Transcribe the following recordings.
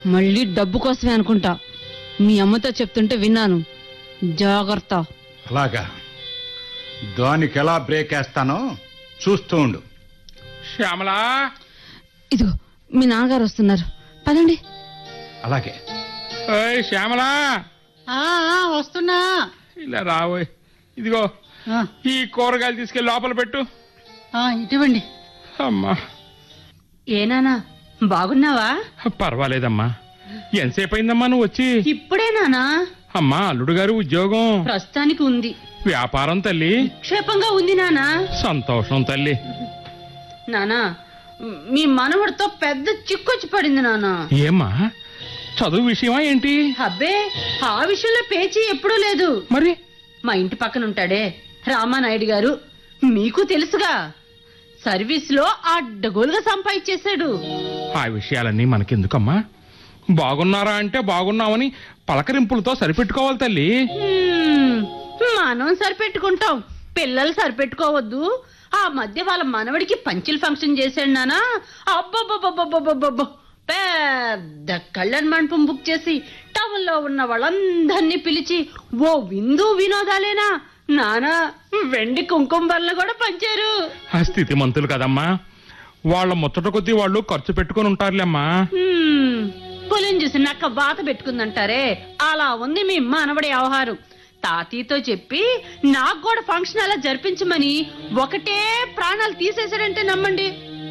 మళ్ళీ డబ్బు కోసమే అనుకుంటా మీ అమ్మతో చెప్తుంటే విన్నాను జాగ్రత్త అలాగా దానికి ఎలా బ్రేక్ వేస్తానో చూస్తూ ఉండు శ్యామలా ఇదిగో మీ నాన్నగారు వస్తున్నారు పదండి అలాగే ఓయ్ శ్యామలా ఆ ఆ, వస్తున్నా ఇలా రావోయ్ ఇదిగో ఆ, ఈ కూరగాయలు తీసుకెళ్ళి లోపల పెట్టు ఆ, ఇటువంటి అమ్మా ఏనానా బాగున్నావా పర్వాలేదమ్మా ఎంతసేపు అయిందమ్మా నువ్వు వచ్చి ఇప్పుడేనానా అమ్మా అల్లుడు గారు ఉద్యోగం ప్రస్తుతానికి ఉంది వ్యాపారం తల్లి క్షేపంగా ఉంది నానా సంతోషం తల్లి నానా మీ మనవడితో పెద్ద చిక్కొచ్చి పడింది నానా ఏమ్మా చదువు విషయమా ఏంటి అబ్బే ఆ విషయంలో పేచీ ఎప్పుడూ లేదు మరి మా ఇంటి పక్కన ఉంటాడే రామానాయుడు గారు మీకు తెలుసుగా సర్వీస్ లో అడ్డగోలుగా సంపాదించేశాడు ఆ విషయాలన్నీ మనకెందుకమ్మా బాగున్నారా అంటే బాగున్నామని పలకరింపులతో సరిపెట్టుకోవాలి తల్లి హ్మ్, మనం సరిపెట్టుకుంటాం పిల్లలు సరిపెట్టుకోవద్దు ఆ మధ్య వాళ్ళ మనవడికి పంచిల్ ఫంక్షన్ చేశాడు నానా అబ్బబ్బబ్బబ్బబ్బబ్బబ్బ పెద్ద కళ్యాణ మండపం బుక్ చేసి టౌన్ లో ఉన్న వాళ్ళందరినీ పిలిచి ఓ విందు వినోదాలేనా నానా వెండి కుంకుమ బర్లు కూడా పంచారు ఆ స్థితి మంతులు కదమ్మా వాళ్ళ ముచ్చట కొద్దీ వాళ్ళు ఖర్చు పెట్టుకుని ఉంటారులేమ్మా హ్మ్, పులిని చూసి నక్క వాత పెట్టుకుందంటారే అలా ఉంది మీ మనవడి వ్యవహారం తాతయ్యతో చెప్పి నాకు కూడా ఫంక్షన్ అలా జరిపించమని ఒకటే ప్రాణాలు తీసేశారంటే నమ్మండి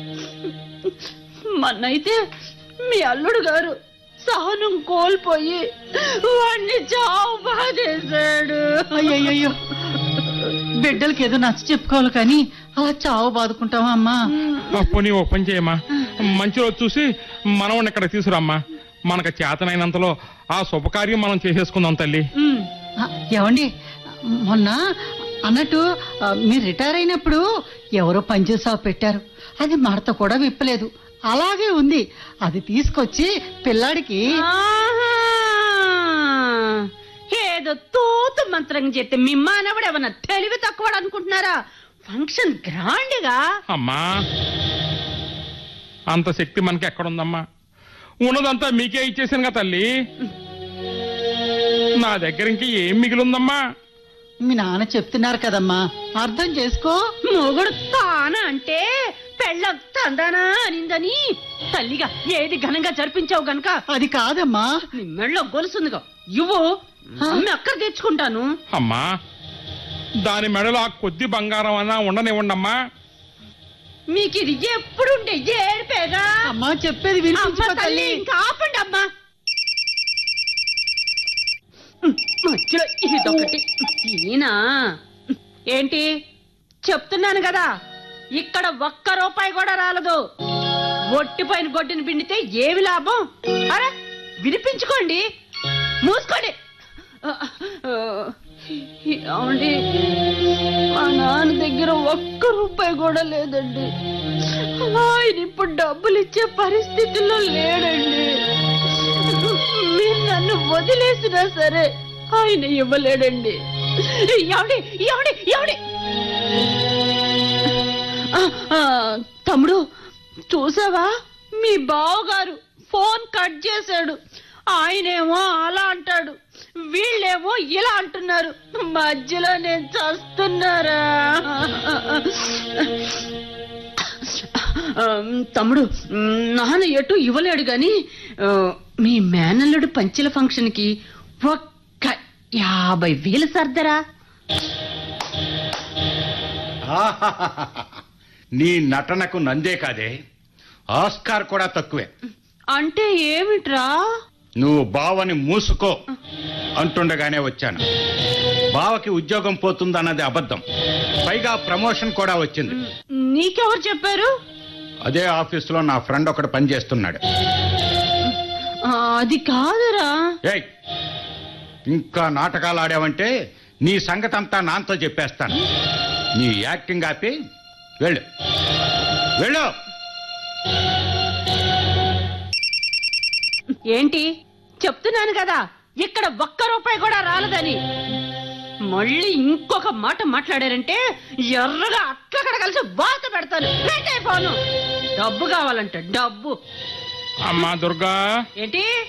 మొన్నైతే మీ అల్లుడు గారు సహనం కోల్పోయి వాణ్ణి చావు బాధేశాడు అయ్యయ్యో బిడ్డలకి ఏదో నచ్చ చెప్పుకోవాలి కానీ అలా చావు బాదుకుంటావా అమ్మా అప్పు ఓ పని చేయమ్మా మంచి రోజు చూసి మనవని ఇక్కడ తీసుకురమ్మా మనకు చేతనైనంతలో ఆ శుభకార్యం మనం చేసేసుకుందాం తల్లి ఉమ్, ఆ, ఏమండి మొన్న అన్నట్టు ఆ, మీరు రిటైర్ అయినప్పుడు ఎవరో పంచర్ షాప్ పెట్టారు అది మడత కూడా విప్పలేదు అలాగే ఉంది అది తీసుకొచ్చి పిల్లాడికి ఆహా! ఏదో తోతు మంత్రం చెప్తే మీ మానవుడు ఏమన్నా తెలివి తక్కువ అనుకుంటున్నారా ఫంక్షన్ గ్రాండ్ గా అమ్మా అంత శక్తి మనకి ఎక్కడుందమ్మా ఉన్నదంతా మీకే ఇచ్చేసాను కదా తల్లి నా దగ్గర ఇంక ఏం మిగిలిందమ్మా మీ నాన్న చెప్తున్నారు కదమ్మా అర్థం చేసుకో మొగుడు తాన అంటే పెళ్ళ తందానా అనిందని తల్లిగా ఏది ఘనంగా జరిపించావు గనక అది కాదమ్మా నీ మెళ్ళో గొలుసుందిగా ఇవ్వు అమ్మి అక్కడ తెచ్చుకుంటాను అమ్మా దాని మెడలో ఆ కొద్ది బంగారం అన్నా ఉండనివ్వండమ్మా మీకు ఇది ఎప్పుడుండే ఏడిపేగా అమ్మా చెప్పేది అమ్మ వినిపించుకో తల్లి తల్లి ఇంకా ఆపండి అమ్మా మధ్యలో ఇదొకటి ఈయన ఏంటి చెప్తున్నాను కదా ఇక్కడ ఒక్క రూపాయి కూడా రాలదు ఒట్టిపోయిన గొడ్డుని పిండితే ఏమి లాభం అరే వినిపించుకోండి మూసుకోండి ఆ, ఆ, ఏమండి మా నాన్న దగ్గర ఒక్క రూపాయి కూడా లేదండి ఆయన ఇప్పుడు డబ్బులు ఇచ్చే పరిస్థితుల్లో లేడండి మీరు నన్ను వదిలేసినా సరే ఆయన ఇవ్వలేడండి ఎవడి ఎవడి ఎవడి ఆ, ఆ, తమ్ముడు చూసావా మీ బావగారు ఫోన్ కట్ చేశాడు ఆయనేమో అలా అంటాడు వీళ్ళేమో ఇలా అంటున్నారు మధ్యలో నేను చస్తున్నారా ఆ, తమ్ముడు మ్, నాన్న ఎటు ఇవ్వలేడు గాని ఆ, మీ మేనల్లుడు పంచెల ఫంక్షన్ కి ఒక్క యాభై వేలు సర్దరా ఆహాహాహా. నీ నటనకు నందే కాదే ఆస్కార్ కూడా తక్కువే అంటే ఏమిట్రా నువ్వు బావని మూసుకో అంటుండగానే వచ్చాను బావకి ఉద్యోగం పోతుందన్నది అబద్ధం పైగా ప్రమోషన్ కూడా వచ్చింది నీకెవరు చెప్పారు అదే ఆఫీసులో నా ఫ్రెండ్ ఒకడు పనిచేస్తున్నాడు ఆ, అది కాదురా ఏయ్ ఇంకా నాటకాలు ఆడావంటే నీ సంగతి అంతా నాతో చెప్పేస్తాను నీ యాక్టింగ్ ఆపి వెళ్ళు వెళ్ళు ఏంటి చెప్తున్నాను కదా ఇక్కడ ఒక్క రూపాయి కూడా రాలేదని మళ్ళీ ఇంకొక మాట మాట్లాడారంటే ఎర్రగా అక్కడ కలిసి వాత పెడతాను పెట్టే ఫోను డబ్బు కావాలంట డబ్బు అమ్మా దుర్గా ఏంటి